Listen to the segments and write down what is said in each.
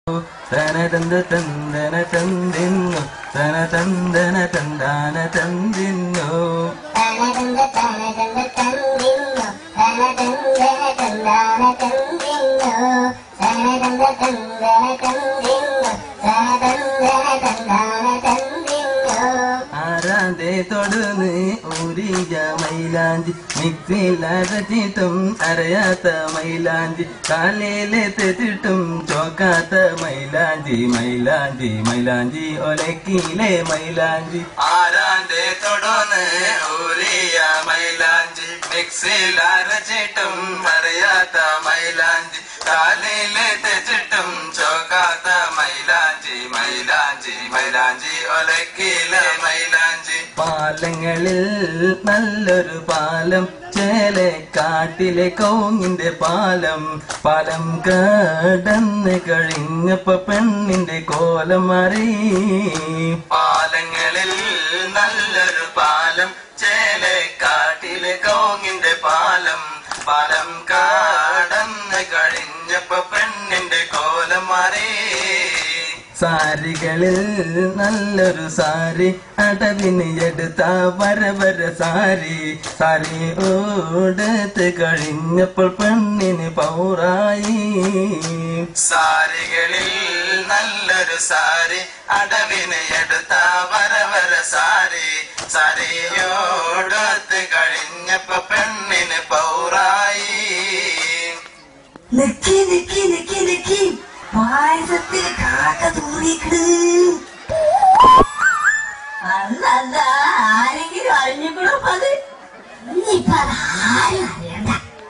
തന തന്ത തന്തന തന്തിന്നു തന തന്തന തന്താന തന്തിന്നു തനതന്ത തനതന്ത തന്തിന്നു തനതന്തന തന്താന തന്തിന്നു തനതന്ത തന്തന തന്തിന്നു തനതന്തന തന്താന തന്തിന്നു ആരാതെ തൊടുന്ന് ഊരിയ മൈലാഞ്ചി മിക്സിയിൽ അരച്ചിട്ടും അറിയാത്ത മൈലാഞ്ചി കാലയിലെ തെറ്റിട്ടും ചോക്കാത്ത മൈലാഞ്ചി മൈലാഞ്ചി മൈലാഞ്ചി ഒലക്കിയിലെ മൈലാഞ്ചി ആരാന്റെ തൊടുന്ന് ഊരിയ മൈലാഞ്ചി മിക്സിയിൽ അരച്ചിട്ടും അറിയാത്ത മൈലാഞ്ചി കാലയിലെ തെച്ചിട്ടും ചോക്കാത്ത മൈലാഞ്ചി മൈലാഞ്ചി മൈലാഞ്ചി ഒലക്കിയിലെ മൈലാഞ്ചി പാലങ്ങളിൽ നല്ലൊരു പാലം ചേലക്കാട്ടിലെ കൗങ്ങിന്റെ പാലം പാലം കടന്ന് കഴിഞ്ഞപ്പോ പെണ്ണിന്റെ കോലം മാറി പാലങ്ങളിൽ നല്ലൊരു പാലം ചേലക്കാട്ടിലെ കൗങ്ങിന്റെ പാലം പാലം കടന്ന് കഴിഞ്ഞപ്പോ പെണ്ണിന്റെ കോലം മാറി സാരികളിൽ നല്ലൊരു സാരി അടവിന് എടുത്ത വര വര സാരി സാരി ഓടത്ത് കഴിഞ്ഞപ്പോൾ പെണ്ണിന് പൗറായി സാരികളിൽ നല്ലൊരു സാരി അടവിന് എടുത്ത വര വര സാരി സാരിയോടത്ത് കഴിഞ്ഞപ്പോ പെണ്ണിന് പൗറായി നിക്കി നിക്കി നിക്കി നിക്കി പായസത്തിൽ കാക്ക തൂറിക്കണ് അല്ല ആരെങ്കിലും അറിഞ്ഞിക്കണോ അത് ഇനിയിപ്പൊ അതാരും അറിയണ്ട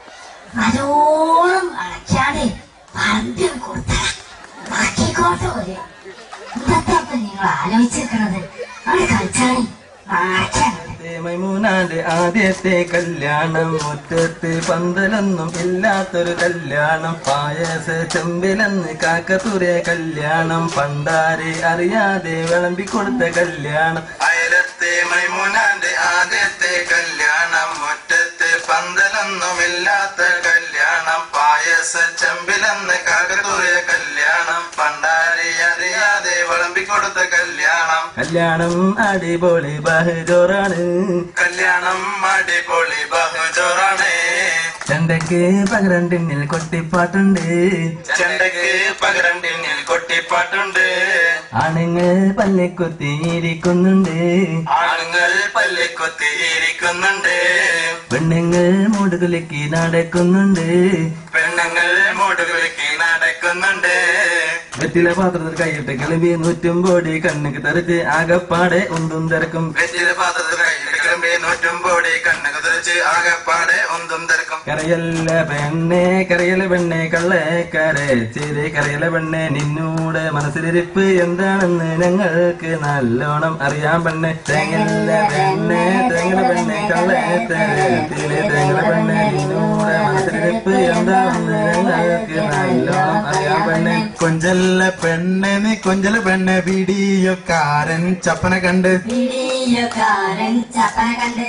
നല്ലോണം അടച്ചാതെ പന്തും കൊടുത്ത ബാക്കിക്കോട്ടെ പോലെ ഇന്നത്തെ അപ്പൊ നിങ്ങൾ ആലോചിച്ചിരിക്കണത് അവിടെ കളിച്ചാണി മാറ്റാണ് മൈമൂനാന്റെ ആദ്യത്തെ കല്യാണം മുറ്റത്ത് പന്തലൊന്നും ഇല്ലാത്തൊരു കല്യാണം പായസ ചെമ്പിലെന്ന് കാക്കത്തുരെ കല്യാണം പണ്ടാരെ അറിയാതെ വിളമ്പി കൊടുത്ത കല്യാണം അയലത്തെ മൈമൂനാന്റെ ആദ്യത്തെ കല്യാണം മുറ്റത്ത് പന്തലൊന്നും ഇല്ലാത്ത കല്യാണം പായസ ചെമ്പിലെന്ന് കാക്കത്തുരെ കല്യാണം പണ്ടാരെ അറിയാതെ വിളമ്പി കൊടുത്ത കല്യാണം കല്യാണം അടിപൊളി ബഹജോറാണ് കല്യാണം അടിപൊളി ബഹജോറാണ് ചെണ്ടക്ക് പകരം ടിന്നിൽ കൊട്ടിപ്പാട്ടുണ്ട് ചെണ്ടക്ക് പകരം ടിന്നിൽ കൊട്ടിപ്പാട്ടുണ്ട് ആണുങ്ങൾ പല്ലിക്കുത്തി ഇരിക്കുന്നുണ്ട് ആണുങ്ങൾ പല്ലിക്കുത്തി ഇരിക്കുന്നുണ്ട് പെണ്ണുങ്ങൾ മൂടുകുലുക്കി നടക്കുന്നുണ്ട് പെണ്ണുങ്ങൾ മൂടുകുലുക്കി നടക്കുന്നുണ്ട് വെറ്റില പാത്രത്തിൽ കൈയിട്ട് കിളമ്പി നൂറ്റും പൊടി കണ്ണുക്ക് തെറിച്ച് ആകപ്പാടെ ഉന്തും തിരക്കും വെറ്റില പാത്രത്തിൽ കൈയിട്ട് കിളമ്പി നൂറ്റും പൊടി കണ്ണുക്ക് തെറിച്ച് ആകപ്പാടെ ഉന്തും തിരക്കും കരയല്ല പെണ്ണെ കരയല പെണ്ണെ കള്ളെ കരച്ചിരി കരയല പെണ്ണെ നിന്നൂടെ മനസ്സിലിരിപ്പ് എന്താണെന്ന് ഞങ്ങൾക്ക് നല്ലോണം അറിയാൻ പെണ്ണെ തേങ്ങല്ല പെണ്ണെ തേങ്ങല പെണ്ണെ കള്ളെ തരത്തിലെ തേങ്ങല പെണ്ണെ നിന്നൂടെ മനസ്സിലിരിപ്പ് എന്താണെന്ന് ഞങ്ങൾക്ക് നല്ലോണം അറിയാൻ പെണ്ണെ കൊഞ്ചല്ല പെണ്ണെ നീ കൊഞ്ചല പെണ്ണെ വീഡിയോക്കാരൻ ചപ്പന കണ്ട് വീഡിയോക്കാരൻ ചപ്പന കണ്ട്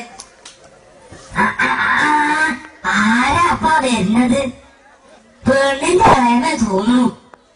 ആ, ആ, ആ, ആരാ അപ്പ വരുന്നത് പെണ്ണിന്റെ വേണ തോന്നുന്നു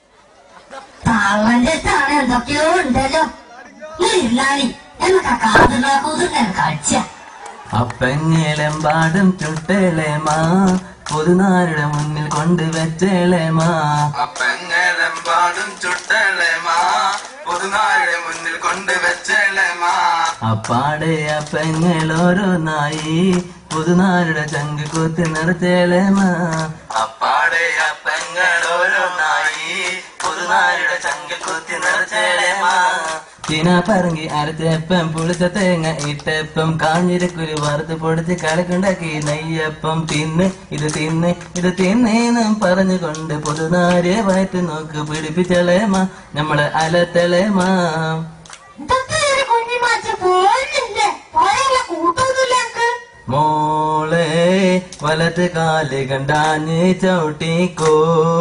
തള്ളന്റെ അടുത്താണ് എന്തൊക്കെയോ ഉണ്ടല്ലോ നീ ഇരുന്നാണി നമുക്ക് ആ കാതുള്ള കൂതുന്നെ കളിച്ച അപ്പഞ്ഞിലമ്പാടും ചുട്ടേളേമാ പൊതുനാരുടെ മുന്നിൽ കൊണ്ടുവച്ചേളേമാ അപ്പഞ്ഞിലമ്പാടും ചുട്ടേളേമാ പൊതുനാരുടെ മുന്നിൽ കൊണ്ടുവച്ചേളേമാ അപ്പാടെ അപ്പങ്ങൾ ഓരോന്നായി പുതുനാരുടെ ചങ്ക് കുത്തി നിറച്ചേളേമാ അപ്പാടെ അപ്പങ്ങൾ ഓരോന്നായി പുതുനാരുടെ ചങ്ക് കുത്തി നിറച്ചേളേമാ ചീന പറങ്കി അരച്ചപ്പം പുളിച്ച തേങ്ങ ഇട്ടപ്പം കാഞ്ഞിരക്കുരു വറുത്ത് പൊടിച്ച് കലക്കുണ്ടാക്കി നെയ്യപ്പം തിന്ന് ഇത് തിന്ന് ഇത് തിന്നേന്നും പറഞ്ഞുകൊണ്ട് പുതുനാരെ വയറ്റ് നോക്ക് പിടിപ്പിച്ചളേമാ നമ്മളെ അലത്തളേമാ ഇതൊക്കെ ഒരു കുഞ്ഞി മാച്ച പോയില്ലേ പോയാലെ കൂട്ടൊന്നുമില്ല എനിക്ക് മോളെ വലത് കാല് കണ്ടാഞ്ഞ് ചവിട്ടിക്കോ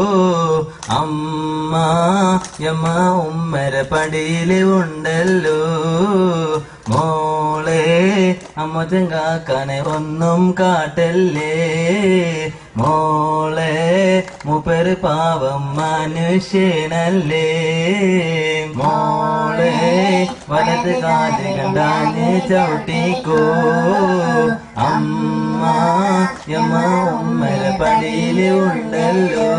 അമ്മ യമ്മ ഉമ്മര പടിയില് ഉണ്ടല്ലോ മോളെ അമ്മ ചെങ്കാക്കാനെ ഒന്നും കാട്ടല്ലേ മോളെ മൂപ്പര് പാവം മനുഷ്യനല്ലേ മോളെ വലത് കാല് കണ്ടാന് ചവിട്ടിക്കോ അമ്മ യമ്മ ഉമ്മര പടിയില് ഉണ്ടല്ലോ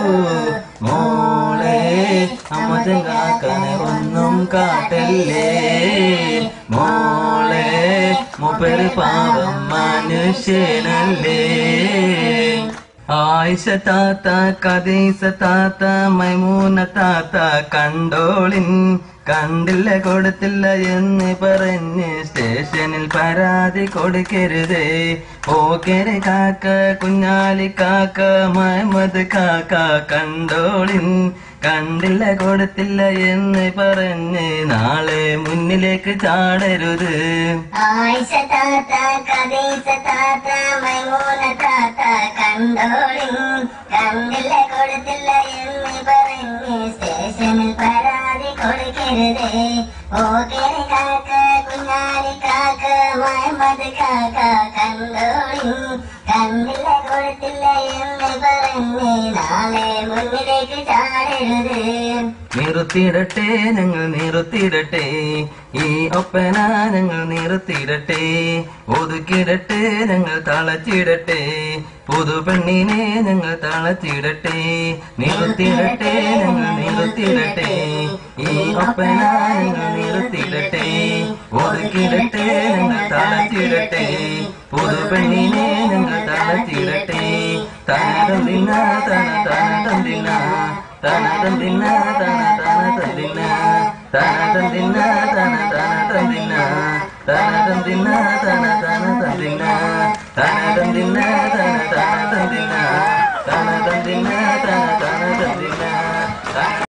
മോളെ അമ്മ ചങ്കാക്കനെ ഒന്നും കാട്ടല്ലേ മോളെ മൂപ്പര് പാവം മനുഷ്യനല്ലേ ആയിഷ താത്ത കദീസ താത്ത മൈമൂന താത്ത കണ്ടോളിൻ കണ്ടില്ല കൊടുത്തില്ല എന്ന് പറഞ്ഞ് സ്റ്റേഷനിൽ പരാതി കൊടുക്കരുതേ പോക്കര് കാക്ക കുഞ്ഞാലി കാക്ക മഹമ്മദ് കാക്ക കണ്ടോളിൻ കണ്ടില്ല കൊടുത്തില്ല എന്ന് പറഞ്ഞ് നാളെ മുന്നിലേക്ക് ചാടരുത് ആയിഷ താത്ത കദീസ താത്ത മൈമൂന താത്ത കണ്ടോളി കണ്ടില്ല കൊടുത്തില്ല എന്ന് പറഞ്ഞ് സ്റ്റേഷനിൽ പരാതി കൊടുക്കരുതേ ഓക്കേരി കാക്ക കുഞ്ഞാലി കാക്ക മുഹമ്മദ് കാക്ക കണ്ടോളി കണ്ടില്ല കൊടുത്തില്ല എന്ന് പറഞ്ഞ് നാളെ മുന്നിലേക്ക് ചാടരുത് നിർത്തിയിടട്ടെ ഞങ്ങൾ നിർത്തിയിടട്ടെ ഈ ഒപ്പന ഞങ്ങൾ നിർത്തിയിടട്ടെ ഒതുക്കിയിടട്ടെ ഞങ്ങൾ തളച്ചിടട്ടെ പുതുപെണ്ണിനെ ഞങ്ങൾ തളച്ചിടട്ടെ നിർത്തിയിടട്ടെ ഞങ്ങൾ നിർത്തിയിടട്ടെ ഈ ഒപ്പന ഞങ്ങൾ നിർത്തിയിടട്ടെ ഒതുക്കിയിടട്ടെ ഞങ്ങൾ തളച്ചിടട്ടെ പുതുപെണ്ണിനെ ഞങ്ങൾ തളച്ചിടട്ടെ തനതന്തിന തന തനതന്തിന തനതന്തിന തന തനതന്തിന തനതന്തിന തന തനതന്തിന തനതന്തിന തന തനതന്തിന തനതന്തിന തന തനതന്തിന തനതന്തിന തന തനതന്തിന